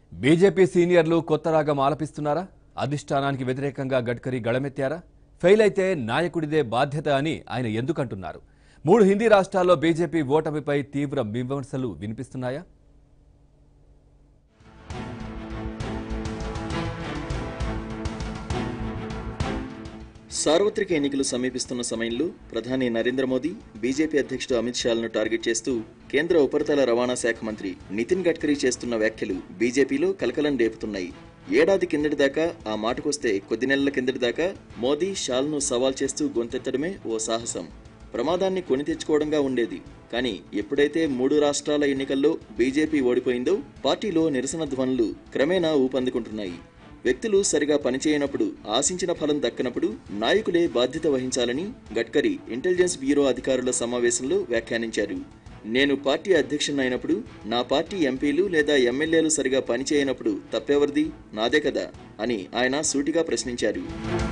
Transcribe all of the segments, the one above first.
BJP సీనియర్లు కొత్త రాగం ఆలపిస్తున్నారా అధిష్టానానికి వ్యతిరేకంగా గడ్కరీ గళమెత్తారా ఫెయిల్ అయితే నాయకుడిదే బాధ్యత అని ఆయన ఎందుకంటున్నారు మూడు హిందీ రాష్ట్రాల్లో బీజేపీ ఓటమిపై తీవ్ర విమర్శలు వినిపిస్తున్నాయా సార్వత్రిక ఎన్నికలు సమీపిస్తున్న సమయంలో ప్రధాని నరేంద్ర మోదీ బీజేపీ అధ్యక్షుడు అమిత్ షాలను టార్గెట్ చేస్తూ కేంద్ర ఉపరితల రవాణా శాఖ మంత్రి నితిన్ గడ్కరీ చేస్తున్న వ్యాఖ్యలు బీజేపీలో కలకలం రేపుతున్నాయి ఏడాది కిందటి దాకా ఆ మాటకొస్తే కొద్ది నెలల కిందటి దాకా మోదీ షాల్ను సవాల్ చేస్తూ గొంతెత్తడమే ఓ సాహసం ప్రమాదాన్ని కొని తెచ్చుకోవడంగా ఉండేది కానీ ఎప్పుడైతే మూడు రాష్ట్రాల ఎన్నికల్లో బీజేపీ ఓడిపోయిందో పార్టీలో నిరసన ధ్వనులు క్రమేణా ఊపందుకుంటున్నాయి వ్యక్తులు సరిగా పనిచేయనప్పుడు ఆశించిన ఫలం దక్కనప్పుడు నాయకులే బాధ్యత వహించాలని గడ్కరీ ఇంటెలిజెన్స్ బ్యూరో అధికారుల సమావేశంలో వ్యాఖ్యానించారు నేను పార్టీ అధ్యక్షుని అయినప్పుడు నా పార్టీ ఎంపీలు లేదా ఎమ్మెల్యేలు సరిగా పనిచేయనప్పుడు తప్పెవరిది నాదే కదా అని ఆయన సూటిగా ప్రశ్నించారు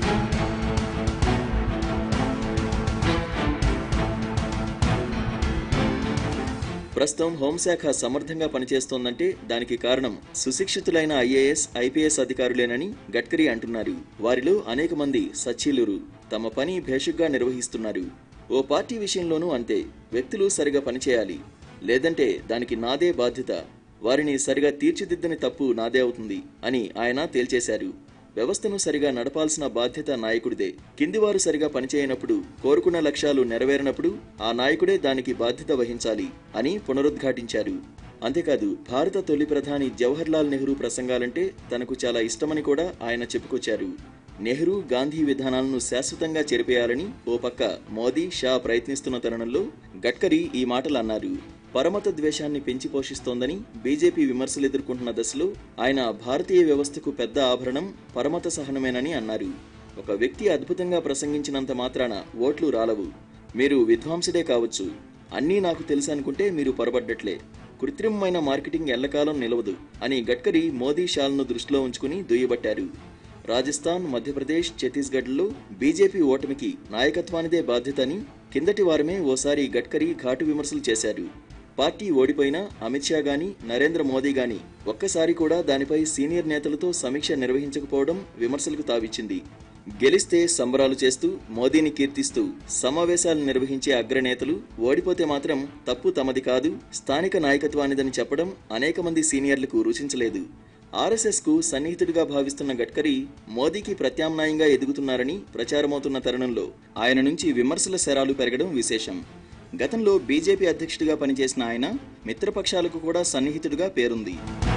ప్రస్తుతం హోంశాఖ సమర్థంగా పనిచేస్తోందంటే దానికి కారణం సుశిక్షితులైన ఐఏఎస్ ఐపీఎస్ అధికారులేనని గడ్కరీ అంటున్నారు వారిలో అనేక మంది సచ్చీలురు తమ పని భేషుగ్గా నిర్వహిస్తున్నారు ఓ పార్టీ విషయంలోనూ అంతే వ్యక్తులు సరిగా పనిచేయాలి లేదంటే దానికి నాదే బాధ్యత వారిని సరిగా తీర్చిదిద్దని తప్పు నాదే అవుతుంది అని ఆయన తేల్చేశారు వ్యవస్థను సరిగా నడపాల్సిన బాధ్యత నాయకుడిదే కిందివారు సరిగా పనిచేయనప్పుడు కోరుకున్న లక్ష్యాలు నెరవేరినప్పుడు ఆ నాయకుడే దానికి బాధ్యత వహించాలి అని పునరుద్ఘాటించారు అంతేకాదు భారత తొలి ప్రధాని జవహర్లాల్ నెహ్రూ ప్రసంగాలంటే తనకు చాలా ఇష్టమని కూడా ఆయన చెప్పుకొచ్చారు నెహ్రూ గాంధీ విధానాలను శాశ్వతంగా చెరిపేయాలని ఓ పక్క మోదీ షా ప్రయత్నిస్తున్న తరుణంలో గడ్కరీ ఈ మాటలు అన్నారు పరమత ద్వేషాన్ని పెంచి పోషిస్తోందని బీజేపీ విమర్శలు ఎదుర్కొంటున్న దశలో ఆయన భారతీయ వ్యవస్థకు పెద్ద ఆభరణం పరమత సహనమేనని అన్నారు ఒక వ్యక్తి అద్భుతంగా ప్రసంగించినంత మాత్రాన ఓట్లు రాలవు మీరు విద్వాంసుడే కావచ్చు అన్నీ నాకు తెలుసు అనుకుంటే మీరు పొరబడ్డట్లే కృత్రిమమైన మార్కెటింగ్ ఎల్లకాలం నిలవదు అని గడ్కరీ మోదీ షాల్ను దృష్టిలో ఉంచుకుని దుయ్యబట్టారు రాజస్థాన్ మధ్యప్రదేశ్ ఛత్తీస్గఢ్లో బీజేపీ ఓటమికి నాయకత్వానిదే బాధ్యత అని కిందటి వారమే ఓసారి గడ్కరీ ఘాటు విమర్శలు చేశారు పార్టీ ఓడిపోయినా అమిత్ షా గాని నరేంద్ర మోదీ గాని ఒక్కసారి కూడా దానిపై సీనియర్ నేతలతో సమీక్ష నిర్వహించకపోవడం విమర్శలకు తావిచ్చింది గెలిస్తే సంబరాలు చేస్తూ మోదీని కీర్తిస్తూ సమావేశాలు నిర్వహించే అగ్రనేతలు ఓడిపోతే మాత్రం తప్పు తమది కాదు స్థానిక నాయకత్వానిదని చెప్పడం అనేక మంది సీనియర్లకు రుచించలేదు ఆర్ఎస్ఎస్ కు సన్నిహితుడిగా భావిస్తున్న గడ్కరీ మోదీకి ప్రత్యామ్నాయంగా ఎదుగుతున్నారని ప్రచారమవుతున్న తరుణంలో ఆయన నుంచి విమర్శల శరాలు పెరగడం విశేషం గతంలో బీజేపీ అధ్యక్షుడిగా పనిచేసిన ఆయన మిత్రపక్షాలకు కూడా సన్నిహితుడిగా పేరుంది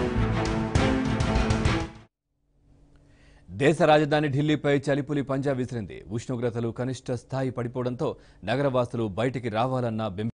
దేశ రాజధాని ఢిల్లీపై చలిపులి పంజా విసిరింది ఉష్ణోగ్రతలు కనిష్ట స్థాయి పడిపోవడంతో నగరవాసులు బయటికి రావాలన్న బెంబ